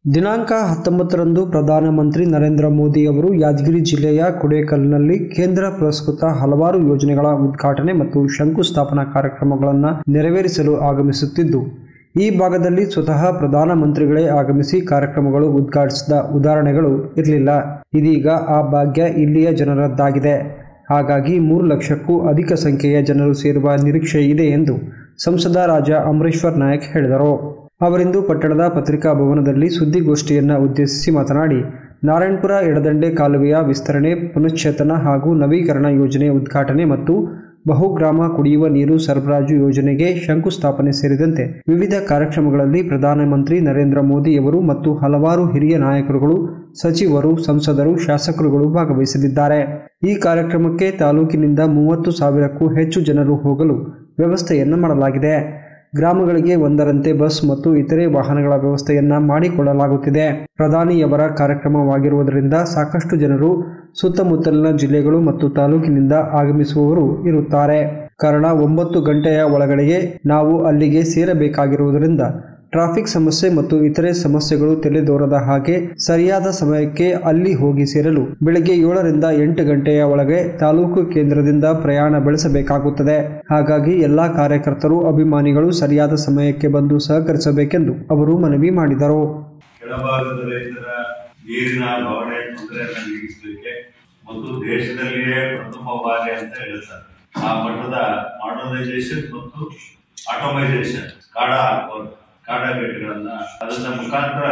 ದಿನಾಂಕ ಹತ್ತೊಂಬತ್ತರಂದು ಪ್ರಧಾನಮಂತ್ರಿ ನರೇಂದ್ರ ಮೋದಿ ಅವರು ಯಾದಗಿರಿ ಜಿಲ್ಲೆಯ ಕೊಡೇಕಲ್ನಲ್ಲಿ ಕೇಂದ್ರ ಪುರಸ್ಕೃತ ಹಲವಾರು ಯೋಜನೆಗಳ ಉದ್ಘಾಟನೆ ಮತ್ತು ಶಂಕುಸ್ಥಾಪನಾ ಕಾರ್ಯಕ್ರಮಗಳನ್ನು ನೆರವೇರಿಸಲು ಆಗಮಿಸುತ್ತಿದ್ದು ಈ ಭಾಗದಲ್ಲಿ ಸ್ವತಃ ಪ್ರಧಾನಮಂತ್ರಿಗಳೇ ಆಗಮಿಸಿ ಕಾರ್ಯಕ್ರಮಗಳು ಉದ್ಘಾಟಿಸಿದ ಉದಾಹರಣೆಗಳು ಇರಲಿಲ್ಲ ಇದೀಗ ಆ ಭಾಗ್ಯ ಇಲ್ಲಿಯ ಜನರದ್ದಾಗಿದೆ ಹಾಗಾಗಿ ಮೂರು ಲಕ್ಷಕ್ಕೂ ಅಧಿಕ ಸಂಖ್ಯೆಯ ಜನರು ಸೇರುವ ನಿರೀಕ್ಷೆ ಇದೆ ಎಂದು ಸಂಸದ ರಾಜ ಅಮರೇಶ್ವರ್ ನಾಯಕ್ ಹೇಳಿದರು ಅವರಿಂದು ಪಟ್ಟಣದ ಪತ್ರಿಕಾ ಭವನದಲ್ಲಿ ಸುದ್ದಿಗೋಷ್ಠಿಯನ್ನು ಉದ್ದೇಶಿಸಿ ಮಾತನಾಡಿ ನಾರಾಯಣಪುರ ಎಡದಂಡೆ ಕಾಲುವೆಯ ವಿಸ್ತರಣೆ ಪುನಶ್ಚೇತನ ಹಾಗೂ ನವೀಕರಣ ಯೋಜನೆ ಉದ್ಘಾಟನೆ ಮತ್ತು ಬಹುಗ್ರಾಮ ಕುಡಿಯುವ ನೀರು ಸರಬರಾಜು ಯೋಜನೆಗೆ ಶಂಕುಸ್ಥಾಪನೆ ಸೇರಿದಂತೆ ವಿವಿಧ ಕಾರ್ಯಕ್ರಮಗಳಲ್ಲಿ ಪ್ರಧಾನಮಂತ್ರಿ ನರೇಂದ್ರ ಮೋದಿಯವರು ಮತ್ತು ಹಲವಾರು ಹಿರಿಯ ನಾಯಕರುಗಳು ಸಚಿವರು ಸಂಸದರು ಶಾಸಕರುಗಳು ಭಾಗವಹಿಸಲಿದ್ದಾರೆ ಈ ಕಾರ್ಯಕ್ರಮಕ್ಕೆ ತಾಲೂಕಿನಿಂದ ಮೂವತ್ತು ಸಾವಿರಕ್ಕೂ ಹೆಚ್ಚು ಜನರು ಹೋಗಲು ವ್ಯವಸ್ಥೆಯನ್ನು ಮಾಡಲಾಗಿದೆ ಗ್ರಾಮಗಳಿಗೆ ಒಂದರಂತೆ ಬಸ್ ಮತ್ತು ಇತರೆ ವಾಹನಗಳ ವ್ಯವಸ್ಥೆಯನ್ನ ಮಾಡಿಕೊಳ್ಳಲಾಗುತ್ತಿದೆ ಪ್ರಧಾನಿಯವರ ಕಾರ್ಯಕ್ರಮವಾಗಿರುವುದರಿಂದ ಸಾಕಷ್ಟು ಜನರು ಸುತ್ತಮುತ್ತಲಿನ ಜಿಲ್ಲೆಗಳು ಮತ್ತು ತಾಲೂಕಿನಿಂದ ಆಗಮಿಸುವವರು ಇರುತ್ತಾರೆ ಕಾರಣ ಒಂಬತ್ತು ಗಂಟೆಯ ಒಳಗಡೆಗೆ ನಾವು ಅಲ್ಲಿಗೆ ಸೇರಬೇಕಾಗಿರುವುದರಿಂದ ಟ್ರಾಫಿಕ್ ಸಮಸ್ಯೆ ಮತ್ತು ಇತರೆ ಸಮಸ್ಯೆಗಳು ತಲೆದೋರದ ಹಾಗೆ ಸರಿಯಾದ ಸಮಯಕ್ಕೆ ಅಲ್ಲಿ ಹೋಗಿ ಸೇರಲು ಬೆಳಗ್ಗೆ ಏಳರಿಂದ ಎಂಟು ಗಂಟೆಯ ಒಳಗೆ ತಾಲೂಕು ಕೇಂದ್ರದಿಂದ ಪ್ರಯಾಣ ಬೆಳೆಸಬೇಕಾಗುತ್ತದೆ ಹಾಗಾಗಿ ಎಲ್ಲಾ ಕಾರ್ಯಕರ್ತರು ಅಭಿಮಾನಿಗಳು ಸರಿಯಾದ ಸಮಯಕ್ಕೆ ಬಂದು ಸಹಕರಿಸಬೇಕೆಂದು ಅವರು ಮನವಿ ಮಾಡಿದರು ಕೆಳಭಾಗದ ರೈತರ ನೀರಿನ ಬವಣೆ ತೊಂದರೆಯನ್ನು ನೀಗಿಸಲಿಕ್ಕೆ ಮತ್ತು ದೇಶದಲ್ಲಿಯೇ ಪ್ರಥಮ ಬಾರಿ ಅಂತ ಹೇಳ್ತಾರೆ ಆ ಮಟ್ಟದ ಮಾಡರ್ನೈಸೇಷನ್ ಮತ್ತು ಆಟೋಮೈಸೇಷನ್ ಕಾಡ ಹಾಕೋದು ಕಾಡ ಗೇಟ್ಗಳನ್ನ ಅದರ ಮುಖಾಂತರ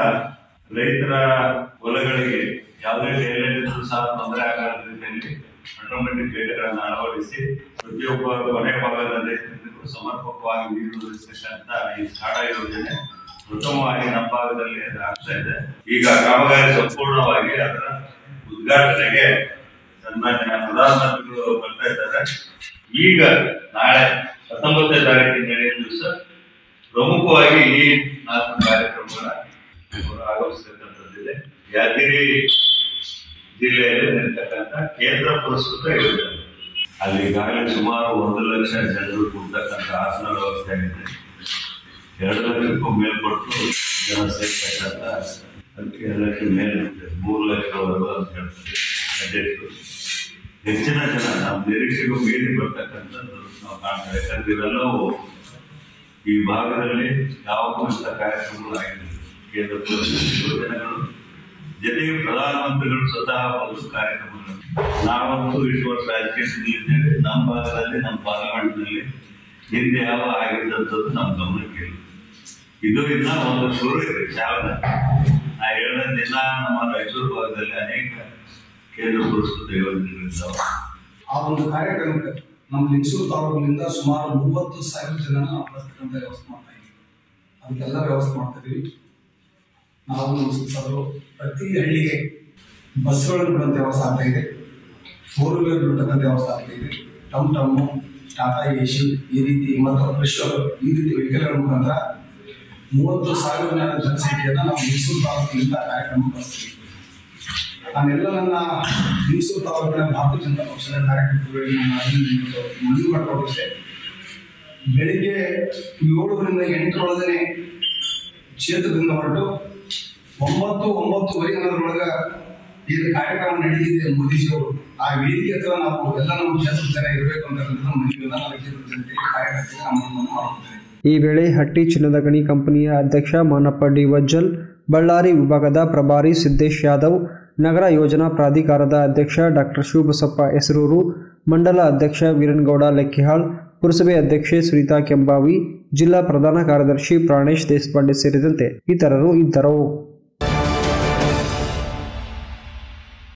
ರೈತರ ಹೊಲಗಳಿಗೆ ಯಾವುದೇ ಟೈಲೆಂಟ್ ಸಹ ತೊಂದರೆ ಆಗದ ರೀತಿಯಲ್ಲಿ ಆಟೋಮೆಟಿಕ್ ಗೇಟ್ಗಳನ್ನ ಅಳವಡಿಸಿ ಪ್ರತಿಯೊಬ್ಬ ಕೊನೆ ಭಾಗದ ರೈತರಿಗೂ ಸಮರ್ಪಕವಾಗಿ ನೀರು ಒದಗಿಸತಕ್ಕಂತ ಈ ಕಾಡ ಯೋಜನೆ ಉತ್ತಮವಾಗಿ ನಮ್ಮ ಭಾಗದಲ್ಲಿ ಅದು ಆಗ್ತಾ ಇದೆ ಈಗ ಕಾಮಗಾರಿ ಸಂಪೂರ್ಣವಾಗಿ ಅದರ ಉದ್ಘಾಟನೆಗೆ ಸನ್ಮಾನ್ಯ ಪ್ರಧಾನಮಂತ್ರಿಗಳು ಬರ್ತಾ ಇದ್ದಾರೆ ಈಗ ನಾಳೆ ಹತ್ತೊಂಬತ್ತನೇ ತಾರೀಕಿನ ನಡೆಯುವ ದಿವಸ ಪ್ರಮುಖವಾಗಿ ಈ ನಾಲ್ಕು ಕಾರ್ಯಕ್ರಮಗಳ ಅವರು ಆಗಮಿಸತಕ್ಕಂಥದ್ದಿದೆ ಯಾದಗಿರಿ ಜಿಲ್ಲೆಯಲ್ಲಿ ನಡೀತಕ್ಕಂಥ ಕೇಂದ್ರ ಪುರಸ್ಕೃತ ಯೋಜನೆ ಅಲ್ಲಿ ಈಗಾಗಲೇ ಸುಮಾರು ಒಂದು ಲಕ್ಷ ಜನರು ಕೂರ್ತಕ್ಕಂಥ ಆಸನ ವ್ಯವಸ್ಥೆ ಇದೆ ಎರಡು ಲಕ್ಷಕ್ಕೂ ಮೇಲ್ಪಟ್ಟು ಜನ ಸೇರ್ತಕ್ಕಂಥ ಅದಕ್ಕೆ ಎರಡು ಲಕ್ಷ ಮೇಲೆ ಮೂರು ಲಕ್ಷವರೆಗೂ ಅಂತ ಹೇಳ್ತಾರೆ ಅಧ್ಯಕ್ಷರು ಹೆಚ್ಚಿನ ಜನ ನಮ್ಮ ನಿರೀಕ್ಷೆಗೂ ಮೀರಿ ಬರ್ತಕ್ಕಂಥದ್ದು ನಾವು ಕಾಣ್ತೇವೆ ಯಾಕಂದ್ರೆ ಇವೆಲ್ಲವೂ ಈ ಭಾಗದಲ್ಲಿ ಯಾವಾಗೂ ಇಂಥ ಕಾರ್ಯಕ್ರಮಗಳು ಆಗಿಲ್ಲ ಕೇಂದ್ರ ಪುರಸ್ಕೃತ ಯೋಜನೆಗಳು ಜೊತೆಗೆ ಪ್ರಧಾನಮಂತ್ರಿಗಳು ಸ್ವತಃ ಒಂದು ಕಾರ್ಯಕ್ರಮಗಳು ನಾವಂತೂ ಇಷ್ಟು ವರ್ಷ ರಾಜಕೀಯದಲ್ಲಿದ್ದೇವೆ ನಮ್ಮ ಭಾಗದಲ್ಲಿ ನಮ್ಮ ಪಾರ್ಲಿಮೆಂಟ್ನಲ್ಲಿ ಹಿಂದೆ ಯಾವ ಆಗಿದ್ದಂಥದ್ದು ನಮ್ಮ ಗಮನಕ್ಕೆ ಇಲ್ಲ ಇದು ಇನ್ನ ಒಂದು ಶುರು ಇದೆ ಚಾಲನೆ ನಾ ಹೇಳಿದ ದಿನ ನಮ್ಮ ರಾಯಚೂರು ಭಾಗದಲ್ಲಿ ಅನೇಕ ಕೇಂದ್ರ ಪುರಸ್ಕೃತ ಯೋಜನೆಗಳಿದ್ದಾವೆ ಆ ಒಂದು ಕಾರ್ಯಕ್ರಮಕ್ಕೆ ನಮ್ಮ ಲಿಂಗಸೂರು ತಾಲೂಕಿನಿಂದ ಸುಮಾರು ಮೂವತ್ತು ಸಾವಿರ ಜನ ನಾವು ಬರ್ತಕ್ಕಂಥ ವ್ಯವಸ್ಥೆ ಮಾಡ್ತಾ ಇದ್ದೀವಿ ಅದಕ್ಕೆಲ್ಲ ವ್ಯವಸ್ಥೆ ಮಾಡ್ತಾ ಇದೀವಿ ನಾವು ನಮ್ಮ ಸಂಸದರು ಪ್ರತಿ ಹಳ್ಳಿಗೆ ಬಸ್ಗಳನ್ನು ಬಿಡುವಂಥ ವ್ಯವಸ್ಥೆ ಆಗ್ತಾ ಇದೆ ಫೋರ್ ವೀಲರ್ ಬಿಡ್ತಕ್ಕಂಥ ವ್ಯವಸ್ಥೆ ಆಗ್ತಾ ಇದೆ ಟಮ್ ಟಮ್ಮು ಟಾಟಾ ಏಷಿ ಈ ರೀತಿ ಮತ್ತು ಫ್ರೆಶ್ ಈ ರೀತಿ ವೆಹಿಕಲ್ಗಳ ಮುಖಾಂತರ ಮೂವತ್ತು ಸಾವಿರ ಜನ ಜನಸಂಖ್ಯೆಯನ್ನು ನಾವು ಮೈಸೂರು ತಾಲೂಕಿನಿಂದ ಕಾರ್ಯಕ್ರಮ ಬಳಸ್ತೀವಿ ನಾನೆಲ್ಲ ನನ್ನ ಮೈಸೂರು ತಾಲೂಕಿನ ಭಾರತೀಯ ಜನತಾ ಪಕ್ಷದ ಕಾರ್ಯಕರ್ತರುಗಳಿಗೆ ನಾನು ಅದನ್ನು ಇವತ್ತು ಮನವಿ ಮಾಡಿಕೊಟ್ಟಿದ್ದೆ ಬೆಳಿಗ್ಗೆ ಏಳರಿಂದ ಎಂಟರೊಳಗನೆ ಕ್ಷೇತ್ರದಿಂದ ಹೊರಟು ಒಂಬತ್ತು ಒಂಬತ್ತುವರೆ ಅನ್ನೋದ್ರೊಳಗ ಏನು ಕಾರ್ಯಕ್ರಮ ನಡೆದಿದೆ ಮೋದಿಜಿಯವರು ಆ ವೇದಿಕೆ ಹತ್ರ ನಾವು ಎಲ್ಲ ನಮ್ಮ ಕ್ಷೇತ್ರದ ಜನ ಇರಬೇಕು ಅಂತ ನಮ್ಮ ಮನವಿಯನ್ನ ನಮ್ಮ ಕ್ಷೇತ್ರದ ಜನತೆಗೆ ಕಾರ್ಯಕರ್ತರಿಗೆ ನಾನು ಮನವಿ ಮಾಡುತ್ತೇನೆ ಈ ವೇಳೆ ಹಟ್ಟಿ ಚಿನ್ನದ ಗಣಿ ಕಂಪನಿಯ ಅಧ್ಯಕ್ಷ ಮಾನಪ್ಪ ಡಿ ವಜ್ಜಲ್ ಬಳ್ಳಾರಿ ವಿಭಾಗದ ಪ್ರಭಾರಿ ಸಿದ್ದೇಶ್ ಯಾದವ್ ನಗರ ಯೋಜನಾ ಪ್ರಾಧಿಕಾರದ ಅಧ್ಯಕ್ಷ ಡಾಕ್ಟರ್ ಶಿವಬಸಪ್ಪ ಹೆಸರೂರು ಮಂಡಲ ಅಧ್ಯಕ್ಷ ವೀರನಗೌಡ ಲೆಕ್ಕಿಹಾಳ್ ಪುರಸಭೆ ಅಧ್ಯಕ್ಷೆ ಸುನೀತಾ ಕೆಂಬಾವಿ ಜಿಲ್ಲಾ ಪ್ರಧಾನ ಕಾರ್ಯದರ್ಶಿ ಪ್ರಾಣೇಶ್ ದೇಶಪಾಂಡೆ ಸೇರಿದಂತೆ ಇತರರು ಇದ್ದರು